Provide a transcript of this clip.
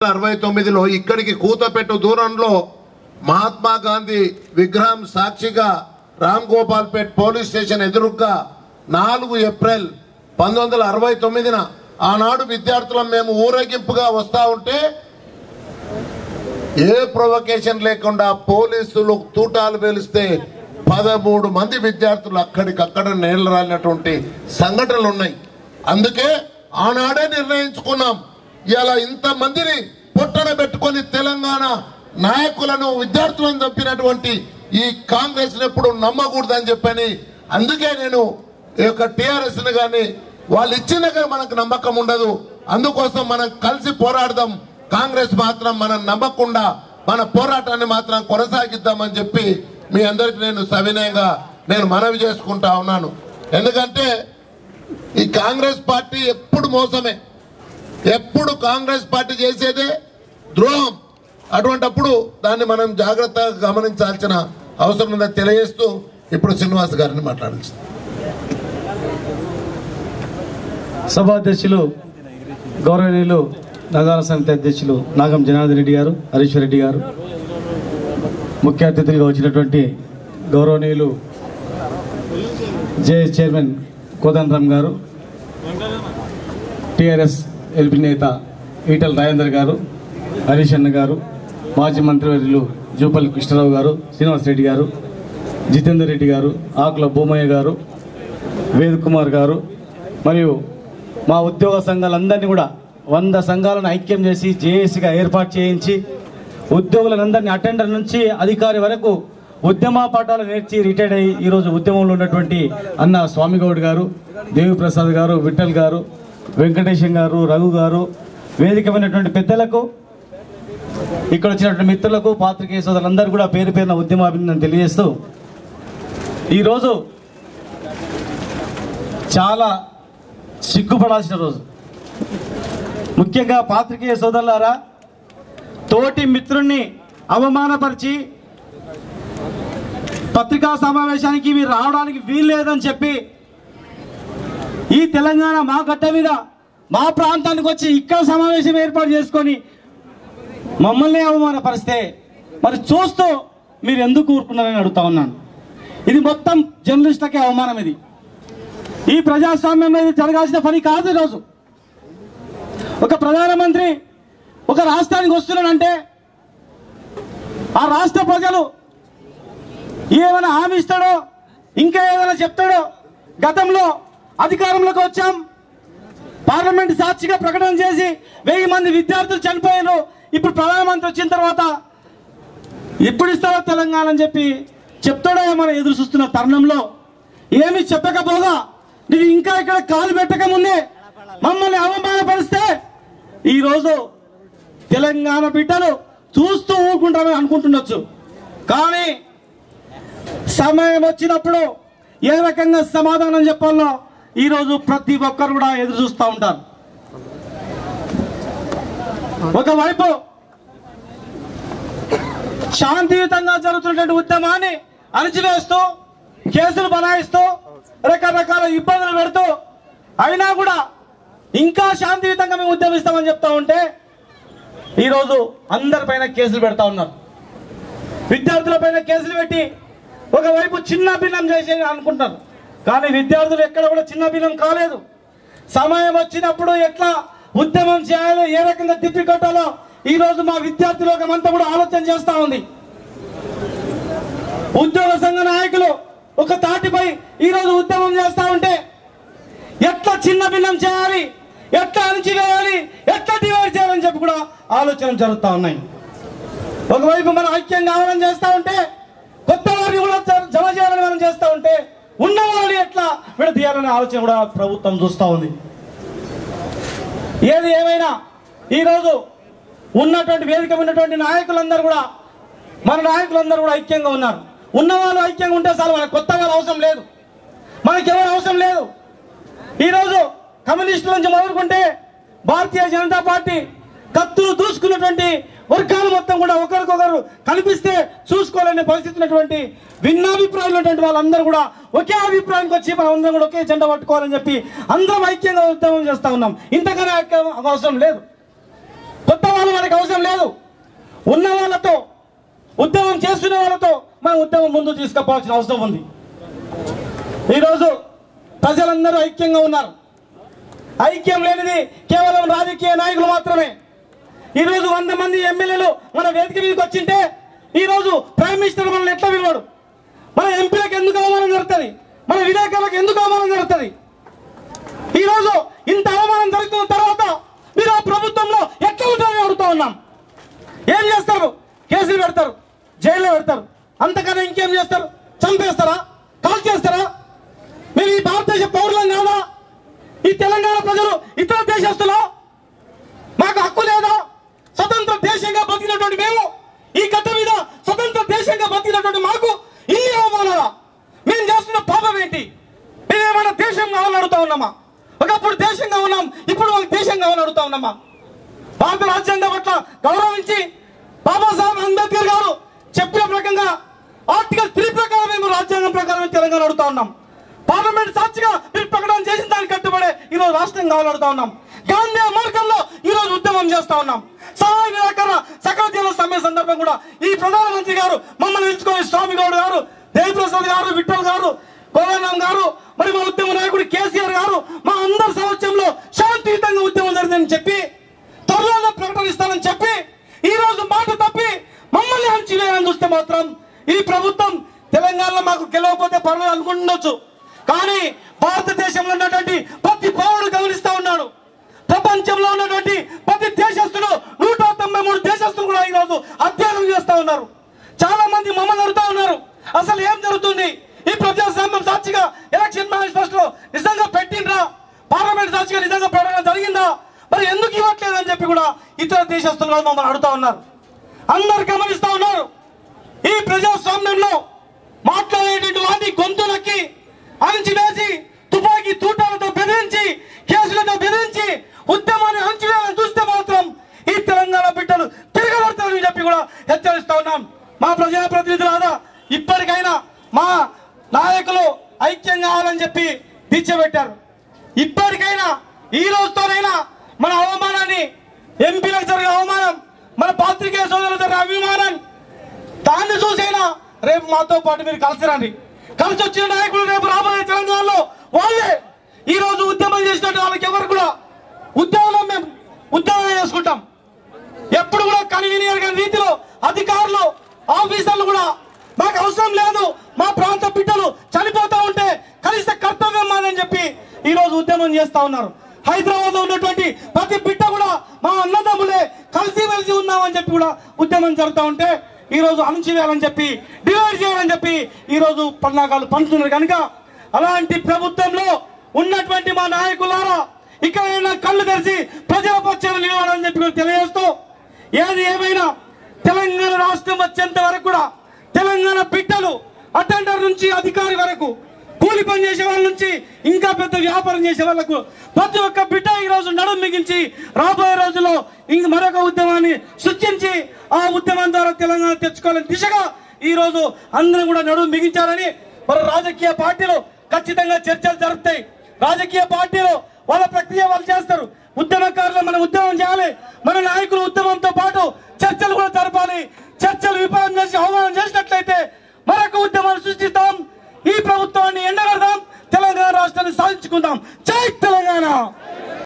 వందల అరవై తొమ్మిదిలో ఇక్కడికి కూతపెట్టు దూరంలో మహాత్మా గాంధీ విగ్రహం సాక్షిగా రామ్ గోపాల్పేట్ పోలీస్ స్టేషన్ ఎదురుగా నాలుగు ఏప్రిల్ పంతొమ్మిది వందల అరవై తొమ్మిదిన ఆనాడు విద్యార్థులం మేము ఊరేగింపుగా వస్తా ఉంటే ఏ ప్రొవకేషన్ లేకుండా పోలీసులు తూటాలు పేలిస్తే పదమూడు మంది విద్యార్థులు అక్కడికక్కడ నేల రాలినటువంటి సంఘటనలు ఉన్నాయి అందుకే ఆనాడే నిర్ణయించుకున్నాం ఇలా ఇంతమందిని పొట్టన పెట్టుకొని తెలంగాణ నాయకులను విద్యార్థులను చంపినటువంటి ఈ కాంగ్రెస్ ఎప్పుడు నమ్మకూడదని చెప్పని అందుకే నేను ఈ యొక్క టిఆర్ఎస్ ని కానీ వాళ్ళు ఇచ్చినాక మనకు నమ్మకం ఉండదు అందుకోసం మనం కలిసి పోరాడదాం కాంగ్రెస్ మాత్రం మనం నమ్మకుండా మన పోరాటాన్ని మాత్రం కొనసాగిద్దామని చెప్పి మీ అందరికి నేను సవినయంగా నేను మనవి చేసుకుంటా ఉన్నాను ఎందుకంటే ఈ కాంగ్రెస్ పార్టీ ఎప్పుడు మోసమే ఎప్పుడు కాంగ్రెస్ పార్టీ చేసేదే ద్రోహం అటువంటప్పుడు దాన్ని మనం జాగ్రత్తగా గమనించాల్సిన అవసరం ఉందని తెలియజేస్తూ ఇప్పుడు శ్రీనివాస్ గారిని మాట్లాడాల్సింది సభాధ్యక్షులు గౌరవనీయులు నగార సమితి అధ్యక్షులు నాగం జనార్దన్ రెడ్డి గారు హరీశ్వర్ రెడ్డి గారు ముఖ్య అతిథులుగా వచ్చినటువంటి గౌరవనీయులు జే చైర్మన్ కోదండరామ్ గారు టిఆర్ఎస్ ఎల్పి నేత ఈటల రాజేందర్ గారు హరీష్ అన్న గారు మాజీ మంత్రివర్యులు జూపల్లి కృష్ణారావు గారు శ్రీనివాస్ రెడ్డి గారు జితేందర్ రెడ్డి గారు ఆకుల భూమయ్య గారు వేద్ కుమార్ గారు మరియు మా ఉద్యోగ సంఘాలందరినీ కూడా వంద సంఘాలను ఐక్యం చేసి జేఏసీగా ఏర్పాటు చేయించి ఉద్యోగులందరినీ అటెండర్ నుంచి అధికారి వరకు ఉద్యమ పాఠాలు నేర్చి రిటైర్డ్ అయ్యి ఈరోజు ఉద్యమంలో ఉన్నటువంటి అన్న స్వామిగౌడ్ గారు దేవిప్రసాద్ గారు విఠల్ గారు వెంకటేశం గారు రఘు గారు వేదికమైనటువంటి పెద్దలకు ఇక్కడ వచ్చినటువంటి మిత్రులకు పాత్రికేయ సోదరులందరూ కూడా పేరు పేరున ఉద్యమాభినందన తెలియజేస్తూ ఈరోజు చాలా సిగ్గుపడాల్సిన రోజు ముఖ్యంగా పాత్రికేయ సోదరులారా తోటి మిత్రుణ్ణి అవమానపరిచి పత్రికా సమావేశానికి మీరు రావడానికి వీల్లేదని చెప్పి ఈ తెలంగాణ మా గడ్డ మీద మా ప్రాంతానికి వచ్చి ఇక్కడ సమావేశం ఏర్పాటు చేసుకొని మమ్మల్ని అవమానపరిస్తే మరి చూస్తూ మీరు ఎందుకు ఊరుకున్నారని అడుగుతా ఉన్నాను ఇది మొత్తం జర్నలిస్టులకే అవమానం ఇది ఈ ప్రజాస్వామ్యంలో ఇది జరగాల్సిన పని కాదు ఈరోజు ఒక ప్రధానమంత్రి ఒక రాష్ట్రానికి వస్తున్నాడంటే ఆ రాష్ట్ర ప్రజలు ఏమైనా హామీ ఇస్తాడో ఇంకా ఏదైనా చెప్తాడో గతంలో అధికారంలోకి వచ్చాం పార్లమెంట్ సాక్షిగా ప్రకటన చేసి వెయ్యి మంది విద్యార్థులు చనిపోయారు ఇప్పుడు ప్రధానమంత్రి వచ్చిన తర్వాత ఎప్పుడు ఇస్తారో తెలంగాణ అని చెప్పి చెప్తాడో మనం ఎదురు చూస్తున్న తరుణంలో ఏమి చెప్పకపోగా నీవు ఇంకా ఇక్కడ కాలు పెట్టక ముందే మమ్మల్ని అవమానపరిస్తే ఈరోజు తెలంగాణ బిడ్డలు చూస్తూ ఊరుకుంటామని అనుకుంటుండొచ్చు కానీ సమయం వచ్చినప్పుడు ఏ రకంగా సమాధానం చెప్పాలో ఈరోజు ప్రతి ఒక్కరు కూడా ఎదురు చూస్తూ ఉంటారు ఒకవైపు శాంతియుతంగా జరుగుతున్నటువంటి ఉద్యమాన్ని అణచివేస్తూ కేసులు బనాయిస్తూ రకరకాల ఇబ్బందులు పెడుతూ అయినా కూడా ఇంకా శాంతియుతంగా మేము ఉద్యమిస్తామని చెప్తా ఉంటే ఈరోజు అందరిపైన కేసులు పెడతా ఉన్నారు విద్యార్థులపైన కేసులు పెట్టి ఒకవైపు చిన్న భిన్నం చేసి అనుకుంటారు కానీ విద్యార్థులు ఎక్కడ కూడా చిన్న భిన్నం కాలేదు సమయం వచ్చినప్పుడు ఎట్లా ఉద్యమం చేయాలో ఏ రకంగా తిప్పి కొట్టాలో ఈ రోజు మా విద్యార్థి లోకం అంతా కూడా ఆలోచన చేస్తా ఉంది ఉద్యోగ సంఘ నాయకులు ఒక తాటిపై ఈ రోజు ఉద్యమం చేస్తా ఉంటే ఎట్లా చిన్న భిన్నం చేయాలి ఎట్లా అణచివేయాలి ఎట్లా డివైడ్ చేయాలని చెప్పి కూడా ఆలోచన జరుగుతూ ఉన్నాయి ఒకవైపు మనం ఐక్యం కావాలని చేస్తా ఉంటే కొత్త వారిని కూడా జ- జమ చేయాలని మనం చేస్తా ఉంటే ఉన్న వారిని ఎట్లా విడదీయాలనే ఆలోచన కూడా ప్రభుత్వం చూస్తూ ఉంది ఏది ఏమైనా ఈరోజు ఉన్నటువంటి వేదిక ఉన్నటువంటి నాయకులందరూ కూడా మన నాయకులందరూ కూడా ఐక్యంగా ఉన్నారు ఉన్న వాళ్ళు ఐక్యంగా ఉంటే చాలు మనకు కొత్త వాళ్ళు అవసరం లేదు మనకి ఎవరు అవసరం లేదు ఈరోజు కమ్యూనిస్టుల నుంచి మొదలుకుంటే భారతీయ జనతా పార్టీ కత్తులు దూసుకున్నటువంటి వర్గాలు మొత్తం కూడా ఒకరికొకరు కనిపిస్తే చూసుకోలేని పరిస్థితి ఉన్నటువంటి భిన్నాభిప్రాయాలు ఉన్నటువంటి వాళ్ళందరూ కూడా ఒకే అభిప్రాయానికి వచ్చి మనం అందరం కూడా ఒకే జెండా పట్టుకోవాలని చెప్పి అందరం ఐక్యంగా ఉద్యమం చేస్తా ఉన్నాం ఇంతకన్నా ఐక్యం అవసరం లేదు కొత్త వాళ్ళు మనకు అవసరం అవసరం లేదు ఉన్న వాళ్ళతో ఉద్యమం చేస్తున్న వాళ్ళతో మనం ఉద్యమం ముందు తీసుకుపోవాల్సిన అవసరం ఉంది ఈరోజు ప్రజలందరూ ఐక్యంగా ఉన్నారు ఐక్యం లేనిది కేవలం రాజకీయ నాయకులు మాత్రమే ఈరోజు వంద మంది ఎమ్మెల్యేలు మన వేదిక మీదకి వచ్చింటే ఈరోజు ప్రైమ్ మినిస్టర్ మనల్ని ఎట్లా విలువడు మన ఎంపీలకు ఎందుకు అవమానం జరుగుతుంది మన విలేకరులకు ఎందుకు అవమానం జరుగుతుంది ఈరోజు ఇంత అవమానం జరుగుతున్న తర్వాత మీరు ఆ ప్రభుత్వంలో ఎట్లా ఉంటారని అడుగుతా ఉన్నాం ఏం చేస్తారు కేసులు పెడతారు జైల్లో పెడతారు అంతకన్నా ఇంకేం చేస్తారు చంపేస్తారా కాల్ చేస్తారా మేము ఈ భారతదేశ పౌరులం కాదా ఈ తెలంగాణ ప్రజలు ఇతర దేశస్తులు మాకు హక్కు లేదా స్వతంత్ర దేశంగా బతికినటువంటి మేము ఈ గడ్డ మీద స్వతంత్ర దేశంగా బతికినటువంటి మాకు ఇన్ని అవమానాలా మేము చేస్తున్న పాపం ఏంటి మేమేమైనా దేశం కావాలని అడుగుతా ఉన్నామా ఒకప్పుడు దేశంగా ఉన్నాం ఇప్పుడు మాకు దేశం కావాలని అడుగుతా ఉన్నామా భారత రాజ్యాంగం పట్ల గౌరవించి బాబాసాహెబ్ అంబేద్కర్ గారు చెప్పిన ప్రకారంగా ఆర్టికల్ త్రీ ప్రకారం మేము రాజ్యాంగం ప్రకారం తెలంగాణ అడుగుతా ఉన్నాం పార్లమెంట్ సాక్షిగా మీరు ప్రకటన చేసిన దానికి కట్టుబడే ఈ రోజు రాష్ట్రం కావాలని అడుగుతా ఉన్నాం గాంధీ మార్గంలో ఈ రోజు ఉద్యమం చేస్తా ఉన్నాం సహాయ నిరాకరణ సకల జిల్లా సమ్మె సందర్భం కూడా ఈ ప్రధానమంత్రి గారు మమ్మల్ని పిలుచుకొని స్వామి గౌడ్ గారు దేవిప్రసాద్ గారు విఠల్ గారు గోవర్ధన్ గారు మరి మా ఉద్యమ నాయకుడు కేసీఆర్ గారు మా అందరి సమక్షంలో శాంతియుతంగా ఉద్యమం జరిగిందని చెప్పి త్వరలో ప్రకటన ఇస్తానని చెప్పి ఈ రోజు మాట తప్పి మమ్మల్ని అంచివేయాలని చూస్తే మాత్రం ఈ ప్రభుత్వం తెలంగాణలో మాకు గెలవకపోతే పర్వాలేదు అనుకుంటుండొచ్చు కానీ భారతదేశంలో ఉన్నటువంటి ప్రతి పౌరుడు గమనిస్తా ఉన్నాడు ప్రపంచంలో ఉన్నటువంటి ప్రతి దేశస్తుడు నూట తొంభై మూడు దేశస్తులు కూడా ఈరోజు అధ్యయనం చేస్తా ఉన్నారు చాలా మంది మమ్మల్ని అడుగుతా ఉన్నారు అసలు ఏం జరుగుతుంది ఈ ప్రజాస్వామ్యం సాక్షిగా ఎలక్షన్ మేనిఫెస్టో నిజంగా పెట్టిండ్రా పార్లమెంట్ సాక్షిగా నిజంగా పెట్టడం జరిగిందా మరి ఎందుకు ఇవ్వట్లేదు అని చెప్పి కూడా ఇతర దేశస్తులు కూడా మమ్మల్ని అడుగుతా ఉన్నారు అందరు గమనిస్తా ఉన్నారు ఈ ప్రజాస్వామ్యంలో మాట్లాడేటువంటి వాటి గొంతులకి అణిచివేసి తుపాకీ తూటాలతో బెదిరించి కేసులతో బెదిరించి ఉద్యమాన్ని అణిచివేయాలని చూస్తే మాత్రం ఈ తెలంగాణ బిడ్డలు తిరగబడతారని చెప్పి కూడా హెచ్చరిస్తా ఉన్నాం మా ప్రజాప్రతినిధులారా ఇప్పటికైనా మా నాయకులు ఐక్యం కావాలని చెప్పి దీక్ష పెట్టారు ఇప్పటికైనా ఈ రోజుతోనైనా మన అవమానాన్ని ఎంపీలకు జరిగే అవమానం మన పాత్రికేయ సోదరులకు జరిగే అభిమానం దాన్ని చూసైనా రేపు మాతో పాటు మీరు కలిసి రండి కలిసి వచ్చిన నాయకులు రేపు రాబోయే తెలంగాణలో వాళ్ళే ఈ రోజు ఉద్యమం చేసినట్టు వాళ్ళకి ఎవరు కూడా ఉద్యోగం మేము ఉద్యోగం చేసుకుంటాం ఎప్పుడు కూడా కన్వీనియర్ గా రీతిలో అధికారులు ఆఫీసర్లు కూడా మాకు అవసరం లేదు మా ప్రాంత బిడ్డలు చనిపోతా ఉంటే కనీస కర్తవ్యం మాదని చెప్పి ఈ రోజు ఉద్యమం చేస్తా ఉన్నారు హైదరాబాద్ లో ఉన్నటువంటి ప్రతి బిడ్డ కూడా మా అన్నదమ్ములే కలిసి మెలిసి ఉన్నామని చెప్పి కూడా ఉద్యమం జరుగుతూ ఉంటే ఈ రోజు అణచివేయాలని చెప్పి డివైడ్ చేయాలని చెప్పి ఈ రోజు పన్నాగాలు పంచుతున్నారు కనుక అలాంటి ప్రభుత్వంలో ఉన్నటువంటి మా నాయకులారా ఇక్కడ కళ్ళు తెరిచి ప్రజల పక్షాన నిలవాలని చెప్పి కూడా తెలియజేస్తూ ఏది ఏమైనా తెలంగాణ రాష్ట్రం వచ్చేంత వరకు కూడా తెలంగాణ బిడ్డలు అటెండర్ నుంచి అధికారి వరకు కూలి పని చేసే వాళ్ళ నుంచి ఇంకా పెద్ద వ్యాపారం చేసే వాళ్ళకు ప్రతి ఒక్క బిడ్డ ఈ రోజు నడుం మిగించి రాబోయే రోజుల్లో ఇంక మరొక ఉద్యమాన్ని సృష్టించి ఆ ఉద్యమం ద్వారా తెలంగాణ తెచ్చుకోవాలని దిశగా ఈ రోజు అందరం కూడా నడుం మిగించాలని మరి రాజకీయ పార్టీలు ఖచ్చితంగా చర్చలు జరుపుతాయి రాజకీయ పార్టీలు వాళ్ళ ప్రక్రియ వాళ్ళు చేస్తారు ఉద్యమకారులు మన ఉద్యమం చేయాలి మన నాయకులు ఉద్యమంతో పాటు చర్చలు కూడా జరపాలి చర్చలు విఫలం చేసి అవమానం చేసినట్లయితే మరొక ఉద్యమాన్ని సృష్టిస్తాం ఈ ప్రభుత్వాన్ని ఎండగడదాం తెలంగాణ రాష్ట్రాన్ని సాధించుకుందాం జై తెలంగాణ